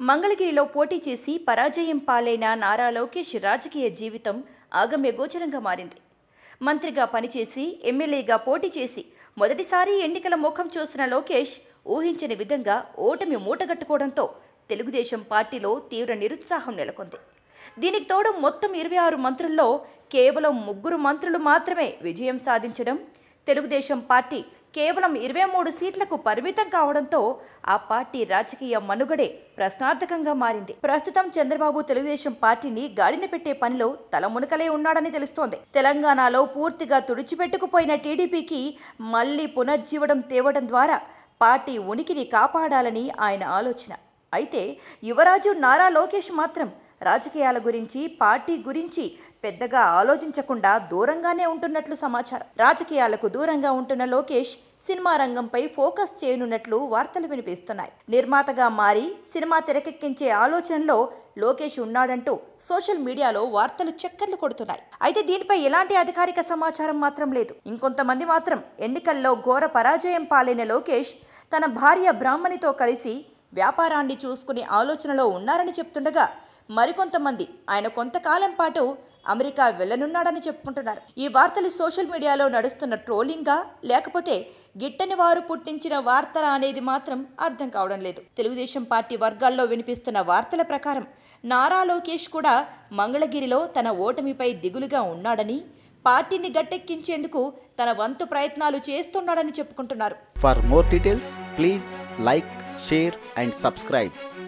మంగళగిరిలో పోటీ చేసి పరాజయం పాలైన నారా లోకేష్ రాజకీయ జీవితం ఆగమ్యగోచరంగా మారింది మంత్రిగా పనిచేసి ఎమ్మెల్యేగా పోటీ చేసి మొదటిసారి ఎన్నికల ముఖం చూసిన లోకేష్ ఊహించని విధంగా ఓటమి మూటగట్టుకోవడంతో తెలుగుదేశం పార్టీలో తీవ్ర నిరుత్సాహం నెలకొంది దీనికి తోడు మొత్తం ఇరవై ఆరు మంత్రుల్లో కేవలం ముగ్గురు మంత్రులు మాత్రమే విజయం సాధించడం తెలుగుదేశం పార్టీ కేవలం ఇరవై మూడు సీట్లకు పరిమితం కావడంతో ఆ పార్టీ రాజకీయ మనుగడే ప్రశ్నార్థకంగా మారింది ప్రస్తుతం చంద్రబాబు తెలుగుదేశం పార్టీని గాడిన పెట్టే పనిలో తలమునకలే ఉన్నాడని తెలుస్తోంది తెలంగాణలో పూర్తిగా తుడిచిపెట్టుకుపోయిన టీడీపీకి మళ్లీ పునర్జీవడం తేవడం ద్వారా పార్టీ ఉనికిని కాపాడాలని ఆయన ఆలోచన అయితే యువరాజు నారా లోకేష్ మాత్రం రాజకీయాల గురించి పార్టీ గురించి పెద్దగా ఆలోచించకుండా దూరంగానే ఉంటున్నట్లు సమాచారం రాజకీయాలకు దూరంగా ఉంటున్న లోకేష్ సినిమా రంగంపై ఫోకస్ చేయనున్నట్లు వార్తలు వినిపిస్తున్నాయి నిర్మాతగా మారి సినిమా తెరకెక్కించే ఆలోచనలో లోకేష్ ఉన్నాడంటూ సోషల్ మీడియాలో వార్తలు చక్కర్లు కొడుతున్నాయి అయితే దీనిపై ఎలాంటి అధికారిక సమాచారం మాత్రం లేదు ఇంకొంతమంది మాత్రం ఎన్నికల్లో ఘోర పరాజయం పాలైన లోకేష్ తన భార్య బ్రాహ్మణితో కలిసి వ్యాపారాన్ని చూసుకునే ఆలోచనలో ఉన్నారని చెప్తుండగా మరికొంతమంది ఆయన కొంతకాలం పాటు అమెరికా వెళ్లనున్నాడని చెప్పుకుంటున్నారు ఈ వార్తలు సోషల్ మీడియాలో నడుస్తున్న ట్రోలింగా లేకపోతే గిట్టని వారు పుట్టించిన వార్తల అనేది మాత్రం అర్థం కావడం లేదు తెలుగుదేశం పార్టీ వర్గాల్లో వినిపిస్తున్న వార్తల ప్రకారం నారా లోకేష్ కూడా మంగళగిరిలో తన ఓటమిపై దిగులుగా ఉన్నాడని పార్టీని గట్టెక్కించేందుకు తన వంతు ప్రయత్నాలు చేస్తున్నాడని చెప్పుకుంటున్నారు For more details, please like, share, and subscribe.